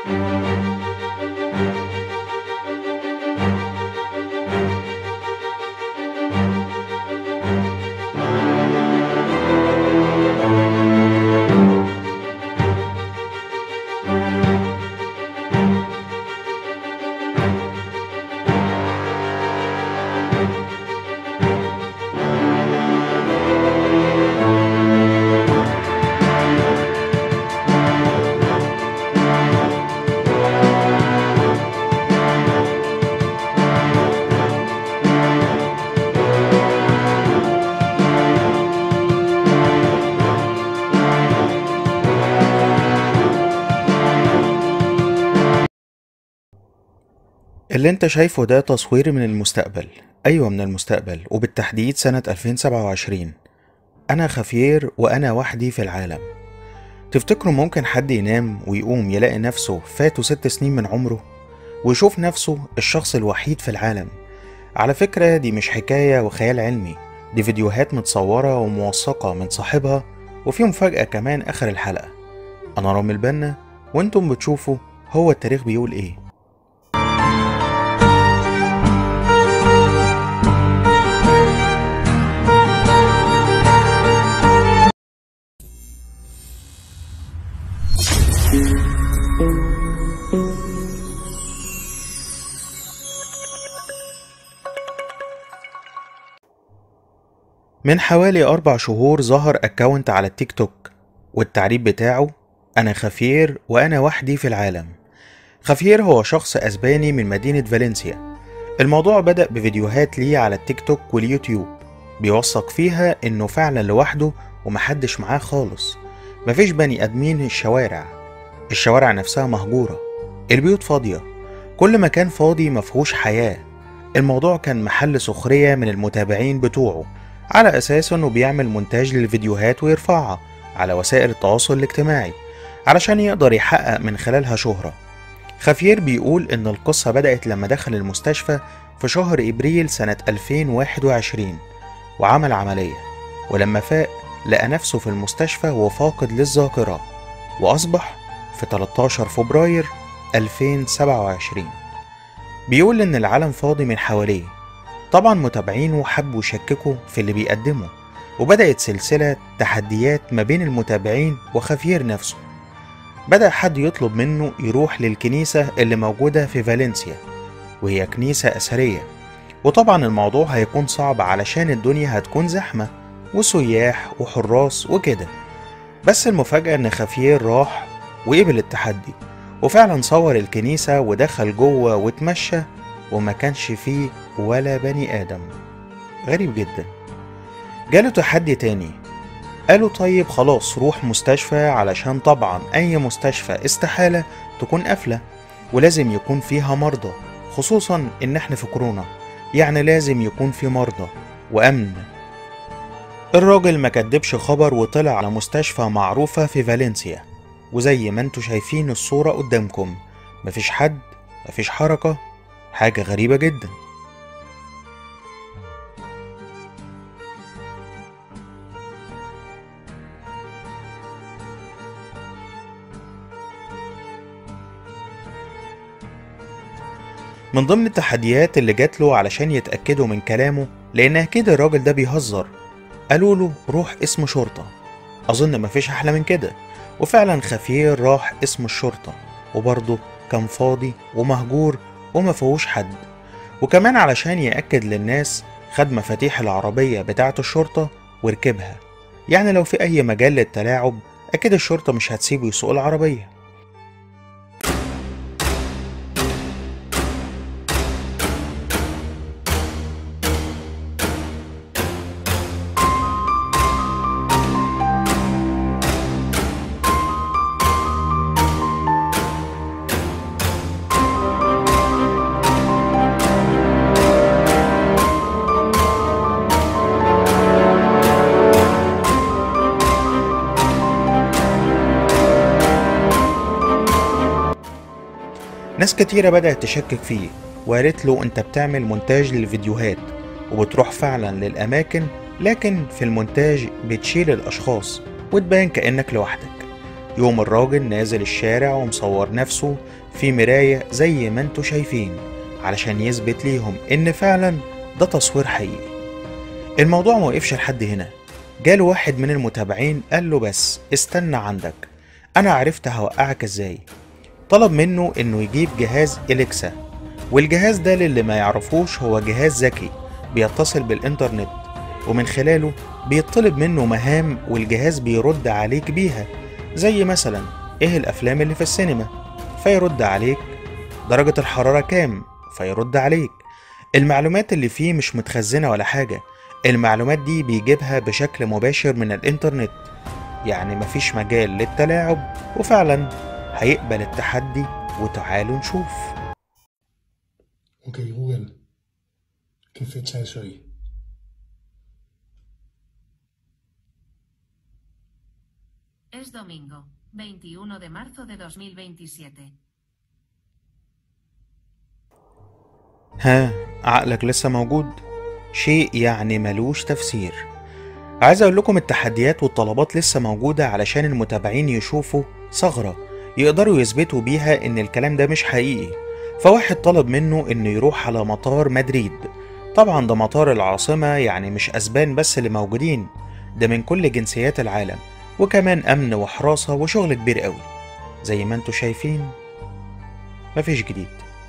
اللي انت شايفه ده تصوير من المستقبل ايوه من المستقبل وبالتحديد سنة 2027 انا خفير وانا وحدي في العالم تفتكروا ممكن حد ينام ويقوم يلاقي نفسه فاتوا ست سنين من عمره ويشوف نفسه الشخص الوحيد في العالم على فكرة دي مش حكاية وخيال علمي دي فيديوهات متصورة وموثقة من صاحبها وفي مفاجأة كمان آخر الحلقة أنا رامي البنا وانتم بتشوفوا هو التاريخ بيقول ايه من حوالي أربع شهور ظهر أكاونت على التيك توك والتعريف بتاعه أنا خفير وأنا وحدي في العالم خفير هو شخص أسباني من مدينة فالنسيا الموضوع بدأ بفيديوهات ليه على التيك توك واليوتيوب بيوثق فيها إنه فعلا لوحده ومحدش معاه خالص مفيش بني آدمين الشوارع الشوارع نفسها مهجورة البيوت فاضية كل مكان فاضي مفهوش حياة الموضوع كان محل سخرية من المتابعين بتوعه على أساس إنه بيعمل مونتاج للفيديوهات ويرفعها على وسائل التواصل الاجتماعي علشان يقدر يحقق من خلالها شهرة خفير بيقول إن القصة بدأت لما دخل المستشفى في شهر إبريل سنة 2021 وعمل عملية ولما فاق لقى نفسه في المستشفى وفاقد للذاكرة وأصبح في 13 فبراير 2027 بيقول إن العالم فاضي من حواليه طبعا متابعينه حبوا يشككوا في اللي بيقدمه وبدأت سلسلة تحديات ما بين المتابعين وخفير نفسه بدأ حد يطلب منه يروح للكنيسة اللي موجودة في فالنسيا وهي كنيسة أثرية وطبعا الموضوع هيكون صعب علشان الدنيا هتكون زحمة وسياح وحراس وكده بس المفاجأة إن خفير راح وقبل التحدي وفعلا صور الكنيسة ودخل جوه واتمشى وما كانش فيه ولا بني آدم غريب جدا جاله تحدي تاني قالوا طيب خلاص روح مستشفى علشان طبعا أي مستشفى استحالة تكون قافلة ولازم يكون فيها مرضى خصوصا إن احنا في كورونا يعني لازم يكون في مرضى وأمن الراجل ما كدبش خبر وطلع على مستشفى معروفة في فالنسيا وزي ما انتوا شايفين الصورة قدامكم مفيش حد مفيش حركة حاجة غريبة جدا من ضمن التحديات اللي جات له علشان يتأكدوا من كلامه لأن أكيد الراجل ده بيهزر قالوا له روح اسم شرطة أظن مفيش أحلى من كده وفعلا خفير راح اسم الشرطة وبرضه كان فاضي ومهجور وما فيهوش حد وكمان علشان يأكد للناس خد مفاتيح العربية بتاعة الشرطة وركبها يعني لو في أي مجال للتلاعب أكيد الشرطة مش هتسيبه يسوق العربية ناس كتيرة بدأت تشكك فيه وقالت له انت بتعمل مونتاج للفيديوهات وبتروح فعلا للأماكن لكن في المونتاج بتشيل الأشخاص وتبان كأنك لوحدك يوم الراجل نازل الشارع ومصور نفسه في مراية زي ما انتوا شايفين علشان يثبت ليهم ان فعلا ده تصوير حقيقي الموضوع موقفش لحد هنا جاله واحد من المتابعين قال له بس استنى عندك انا عرفت هوقعك ازاي طلب منه انه يجيب جهاز اليكسا والجهاز ده للي ما يعرفوش هو جهاز ذكي بيتصل بالانترنت ومن خلاله بيطلب منه مهام والجهاز بيرد عليك بيها زي مثلا ايه الافلام اللي في السينما فيرد عليك درجة الحرارة كام فيرد عليك المعلومات اللي فيه مش متخزنة ولا حاجة المعلومات دي بيجيبها بشكل مباشر من الانترنت يعني مفيش مجال للتلاعب وفعلا هيقبل التحدي وتعالوا نشوف Ok, Google, ¿qué fecha es hoy? Es domingo, 21 de marzo de 2027. ها عقلك لسه موجود شيء يعني ملوش تفسير عايز اقول لكم التحديات والطلبات لسه موجودة علشان المتابعين يشوفوا ثغرة يقدروا يثبتوا بيها ان الكلام ده مش حقيقي فواحد طلب منه انه يروح على مطار مدريد طبعا ده مطار العاصمة يعني مش اسبان بس اللي موجودين ده من كل جنسيات العالم وكمان امن وحراسة وشغل كبير قوي زي ما انتوا شايفين مفيش جديد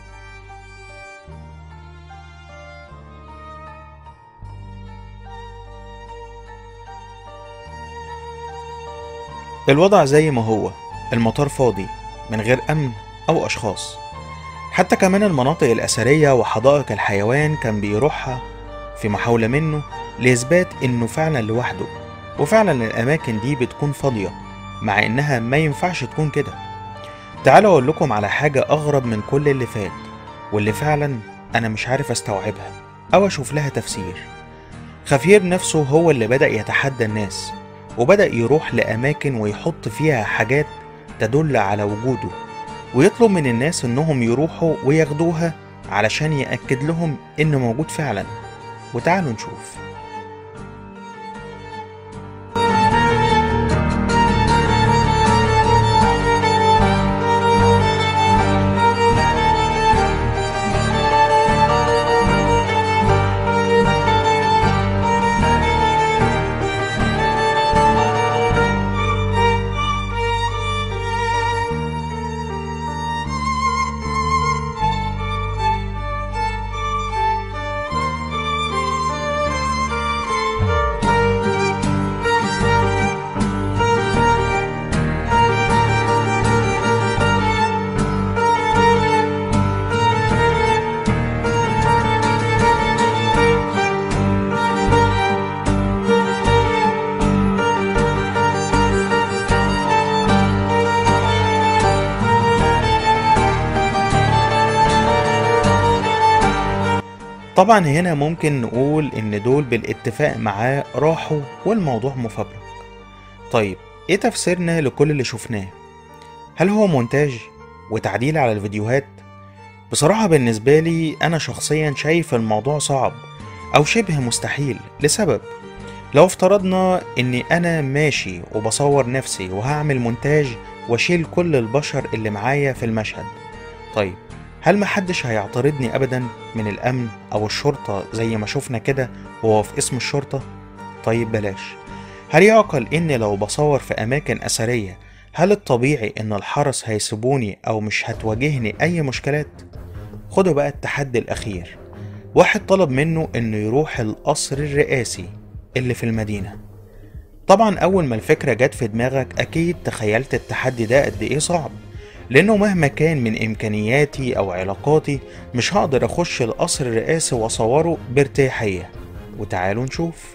الوضع زي ما هو المطار فاضي من غير أمن أو أشخاص حتى كمان المناطق الأثرية وحدائق الحيوان كان بيروحها في محاولة منه لإثبات إنه فعلا لوحده وفعلا الأماكن دي بتكون فاضية مع إنها ما ينفعش تكون كده تعالوا أقول لكم على حاجة أغرب من كل اللي فات واللي فعلا أنا مش عارف أستوعبها أو أشوف لها تفسير خفير نفسه هو اللي بدأ يتحدى الناس وبدأ يروح لأماكن ويحط فيها حاجات تدل على وجوده ويطلب من الناس إنهم يروحوا وياخدوها علشان يأكد لهم إنه موجود فعلا وتعالوا نشوف طبعا هنا ممكن نقول ان دول بالاتفاق معاه راحوا والموضوع مفبرك طيب ايه تفسيرنا لكل اللي شفناه هل هو مونتاج وتعديل على الفيديوهات بصراحة بالنسبة لي أنا شخصيا شايف الموضوع صعب أو شبه مستحيل لسبب لو افترضنا إني أنا ماشي وبصور نفسي وهعمل مونتاج واشيل كل البشر اللي معايا في المشهد طيب هل محدش هيعترضني أبدا من الأمن أو الشرطة زي ما شفنا كده وهو في اسم الشرطة؟ طيب بلاش هل يعقل إني لو بصور في أماكن أثرية هل الطبيعي إن الحرس هيسيبوني أو مش هتواجهني أي مشكلات؟ خدوا بقى التحدي الأخير واحد طلب منه إنه يروح القصر الرئاسي اللي في المدينة طبعا أول ما الفكرة جت في دماغك أكيد تخيلت التحدي ده قد إيه صعب لأنه مهما كان من إمكانياتي أو علاقاتي مش هقدر أخش القصر الرئاسي وأصوره بارتياحية وتعالوا نشوف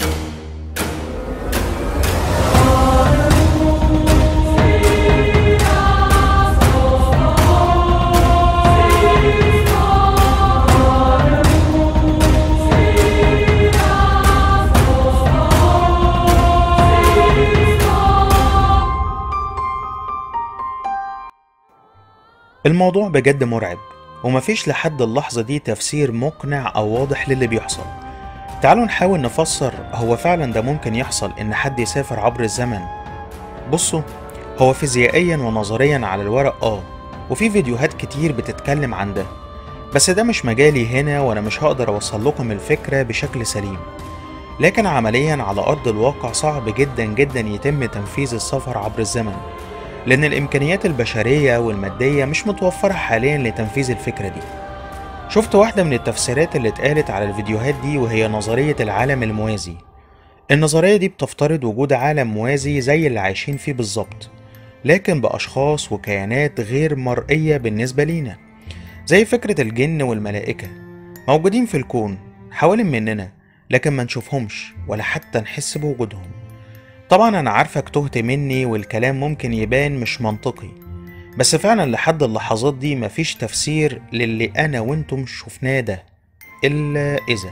الموضوع بجد مرعب ومفيش لحد اللحظة دي تفسير مقنع أو واضح للي بيحصل تعالوا نحاول نفسر هو فعلا ده ممكن يحصل إن حد يسافر عبر الزمن بصوا هو فيزيائيا ونظريا على الورق اه وفي فيديوهات كتير بتتكلم عن ده بس ده مش مجالي هنا وانا مش هقدر اوصل لكم الفكرة بشكل سليم لكن عمليا على ارض الواقع صعب جدا جدا يتم تنفيذ السفر عبر الزمن لان الامكانيات البشرية والمادية مش متوفرة حاليا لتنفيذ الفكرة دي شفت واحدة من التفسيرات اللي اتقالت على الفيديوهات دي وهي نظرية العالم الموازي النظرية دي بتفترض وجود عالم موازي زي اللي عايشين فيه بالظبط لكن بأشخاص وكيانات غير مرئية بالنسبة لينا زي فكرة الجن والملائكة موجودين في الكون حوالين مننا لكن ما نشوفهمش ولا حتى نحس بوجودهم طبعا أنا عارفك تهت مني والكلام ممكن يبان مش منطقي بس فعلا لحد اللحظات دي مفيش تفسير للي أنا وانتم شفناه ده إلا إذا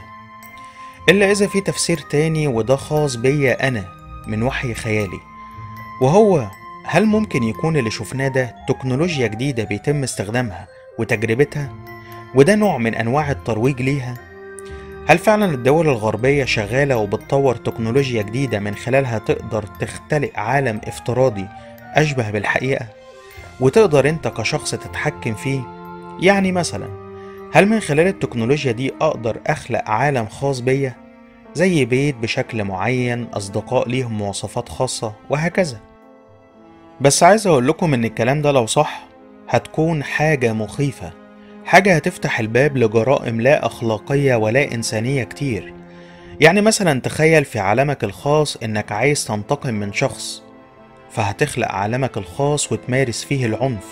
إلا إذا في تفسير تاني وده خاص بيا أنا من وحي خيالي وهو هل ممكن يكون اللي شفناه ده تكنولوجيا جديدة بيتم استخدامها وتجربتها وده نوع من أنواع الترويج ليها هل فعلا الدول الغربية شغالة وبتطور تكنولوجيا جديدة من خلالها تقدر تختلق عالم افتراضي أشبه بالحقيقة وتقدر انت كشخص تتحكم فيه يعني مثلا هل من خلال التكنولوجيا دي أقدر أخلق عالم خاص بيا زي بيت بشكل معين أصدقاء ليهم مواصفات خاصة وهكذا بس عايز أقول لكم إن الكلام ده لو صح هتكون حاجة مخيفة حاجة هتفتح الباب لجرائم لا أخلاقية ولا إنسانية كتير يعني مثلا تخيل في عالمك الخاص إنك عايز تنتقم من شخص فهتخلق عالمك الخاص وتمارس فيه العنف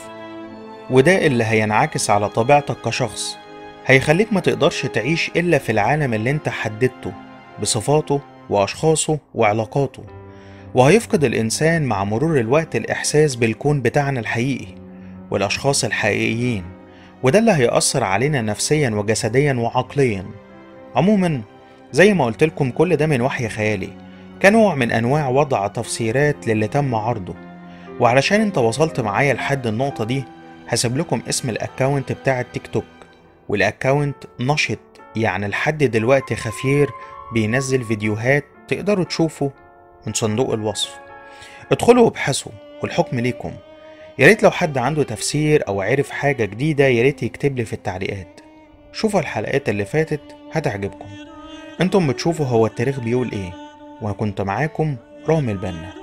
وده اللي هينعكس على طبيعتك كشخص هيخليك ما تقدرش تعيش إلا في العالم اللي انت حددته بصفاته وأشخاصه وعلاقاته وهيفقد الإنسان مع مرور الوقت الإحساس بالكون بتاعنا الحقيقي والأشخاص الحقيقيين وده اللي هيأثر علينا نفسيا وجسديا وعقليا عموما زي ما قلت لكم كل ده من وحي خيالي كنوع من أنواع وضع تفسيرات للي تم عرضه وعلشان انت وصلت معايا لحد النقطة دي هسيب لكم اسم الاكونت بتاع التيك توك والاكونت نشط يعني لحد دلوقتي خفير بينزل فيديوهات تقدروا تشوفوا من صندوق الوصف ادخلوا وابحثوا والحكم ليكم يا ريت لو حد عنده تفسير او عرف حاجة جديدة يا ريت يكتب لي في التعليقات شوفوا الحلقات اللي فاتت هتعجبكم انتم بتشوفوا هو التاريخ بيقول ايه وانا كنت معاكم رامي البنا